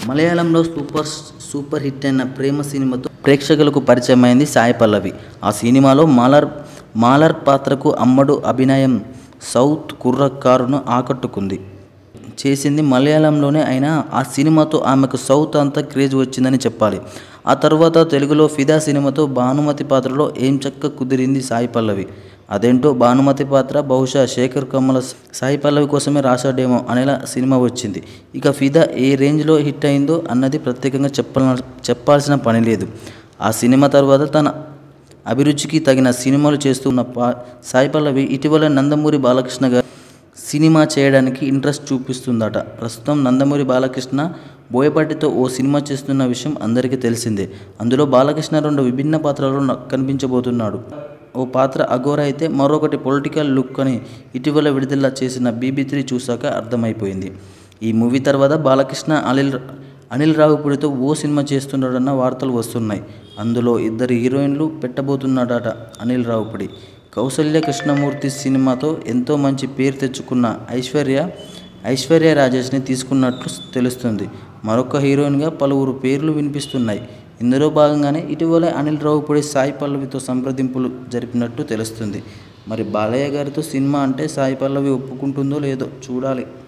మలయాళంలో super super hit అయిన ప్రేమ సినిమాతో ప్రేక్షకులకు పరిచయమైంది సాయి పల్లవి ఆ సినిమాలో మాలర్ మాలర్ పాత్రకు అమ్మడు అభినయం సౌత్ కుర్రకారును ఆకట్టుకుంది చేసింది మలయాళంలోనే అయినా ఆ సినిమాతో ఆమెకు సౌత్ అంతా క్రేజ్ వచ్చిందని చెప్పాలి ఆ తర్వాత తెలుగులో ఫిదా సినిమాతో భానుమతి పాత్రలో ఏం చక్క కుదిరింది సాయి పల్లవి అదేంటో భానుమతి పాత్ర బహుశా శేఖర్ కమ్మల సాయి పల్లవి కోసమే రాశాడేమో అనేలా సినిమా వచ్చింది ఇక ఫిదా ఏ రేంజ్లో హిట్ అయిందో అన్నది ప్రత్యేకంగా చెప్పాల చెప్పాల్సిన పని లేదు ఆ సినిమా తర్వాత తన అభిరుచికి తగిన సినిమాలు చేస్తున్న పా సాయి పల్లవి ఇటీవల నందమూరి బాలకృష్ణ గారు సినిమా చేయడానికి ఇంట్రెస్ట్ చూపిస్తుందట ప్రస్తుతం నందమూరి బాలకృష్ణ బోయపాటితో ఓ సినిమా చేస్తున్న విషయం అందరికీ తెలిసిందే అందులో బాలకృష్ణ రెండు విభిన్న పాత్రలలో న- కనిపించబోతున్నాడు ఓ పాత్ర అఘోర అయితే మరొకటి పొలిటికల్ లుక్ అని ఇటీవల విడుదల చేసిన బీబీ త్రీ చూశాక అర్థమైపోయింది ఈ మూవీ తర్వాత బాలకృష్ణ అనిల్ అనిల్ రావుపూడితో ఓ సినిమా చేస్తున్నాడన్న వార్తలు వస్తున్నాయి అందులో ఇద్దరు హీరోయిన్లు పెట్టబోతున్నాడట అనిల్ రావుపూడి కౌసల్య కృష్ణమూర్తి సినిమాతో ఎంతో మంచి పేరు తెచ్చుకున్న ఐశ్వర్య ఐశ్వర్య రాజేష్ని తీసుకున్నట్లు తెలుస్తుంది మరొక హీరోయిన్గా పలువురు పేర్లు వినిపిస్తున్నాయి ఇందులో భాగంగానే ఇటీవల అనిల్ రావుపూడి సాయి పల్లవితో సంప్రదింపులు జరిపినట్టు తెలుస్తుంది మరి బాలయ్య గారితో సినిమా అంటే సాయి పల్లవి ఒప్పుకుంటుందో లేదో చూడాలి